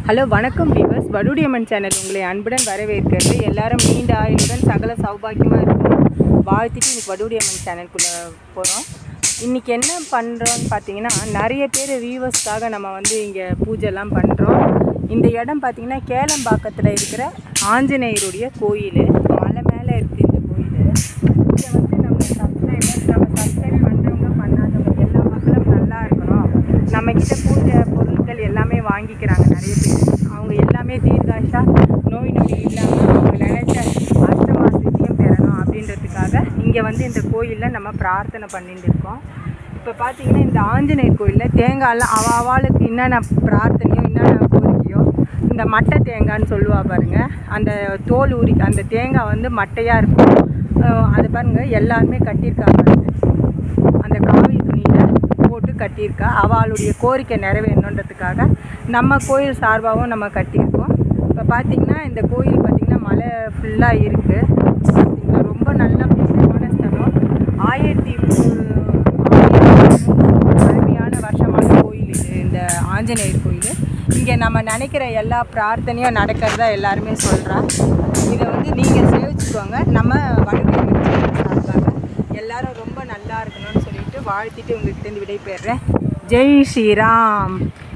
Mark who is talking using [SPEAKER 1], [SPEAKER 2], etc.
[SPEAKER 1] hello வணக்கம் viewers வடுடியம்மன் channel உங்களை அன்புடன் வரவேற்கிறது எல்லாரும் நீண்ட ஆயுளுடன் சகல சௌபாக்கியமாக இருக்கும் வாழ்த்திட்டு இன்னைக்கு வடுடியம்மன் சேனலுக்குள்ளே போகிறோம் இன்றைக்கி என்ன பண்ணுறோன்னு பார்த்தீங்கன்னா நிறைய பேர் வியூவர்ஸ்க்காக நம்ம வந்து இங்கே பூஜைலாம் பண்ணுறோம் இந்த இடம் பார்த்தீங்கன்னா கேளம்பாக்கத்தில் இருக்கிற ஆஞ்சநேயருடைய கோயில் மலை மேலே இருக்குது இந்த கோயில் இதை வந்து நம்ம சப்ஸ்கிரைபர்ஸ் நம்ம சப்ஸ்கிரைப் பண்ணுறவங்க பண்ணாதவங்க எல்லா மக்களும் நல்லா இருக்கணும் நம்மக்கிட்ட பூஜை பொருட்கள் எல்லாமே வாங்கிக்கிறாங்க நிறைய பேர் அவங்க எல்லாமே தீர்காஷா நோய் நொடி இல்லாமல் அவங்க நினைச்ச அஷ்டமாசித்தியம் பெறணும் அப்படின்றதுக்காக இங்கே வந்து இந்த கோயிலில் நம்ம பிரார்த்தனை பண்ணிட்டு இருக்கோம் இப்போ பார்த்தீங்கன்னா இந்த ஆஞ்சநேயர் கோயிலில் தேங்காயெல்லாம் அவ அவளுக்கு என்னென்ன பிரார்த்தனையோ என்னென்ன கோரிக்கையோ இந்த மட்டை தேங்காய்னு சொல்லுவா பாருங்க அந்த தோல் உரி அந்த தேங்காய் வந்து மட்டையாக இருக்கும் அஹ் அது பாருங்க எல்லாருமே கட்டியிருக்காங்க அந்த காவி துணியில் போட்டு கட்டியிருக்கா அவளுடைய கோரிக்கை நிறைவேறணுன்றதுக்காக நம்ம கோயில் சார்பாகவும் நம்ம கட்டியிருக்கோம் இப்போ பார்த்தீங்கன்னா இந்த கோயில் பார்த்தீங்கன்னா மலை ஃபுல்லாக இருக்குது பார்த்தீங்கன்னா ரொம்ப நல்ல புனிதமான ஸ்தலம் ஆயிரத்தி பழமையான வருஷமான கோயில் இது இந்த ஆஞ்சநேயர் கோயில் இங்கே நம்ம நினைக்கிற எல்லா பிரார்த்தனையும் நடக்கிறதா எல்லாருமே சொல்கிறா இதை வந்து நீங்கள் சேவிச்சுக்கோங்க நம்ம வடகிழக்கு சார்பாக எல்லாரும் ரொம்ப நல்லா இருக்கணும்னு சொல்லிட்டு வாழ்த்திட்டு உங்ககிட்ட இருந்து விடை பெறுறேன் ஜெய் ஸ்ரீராம்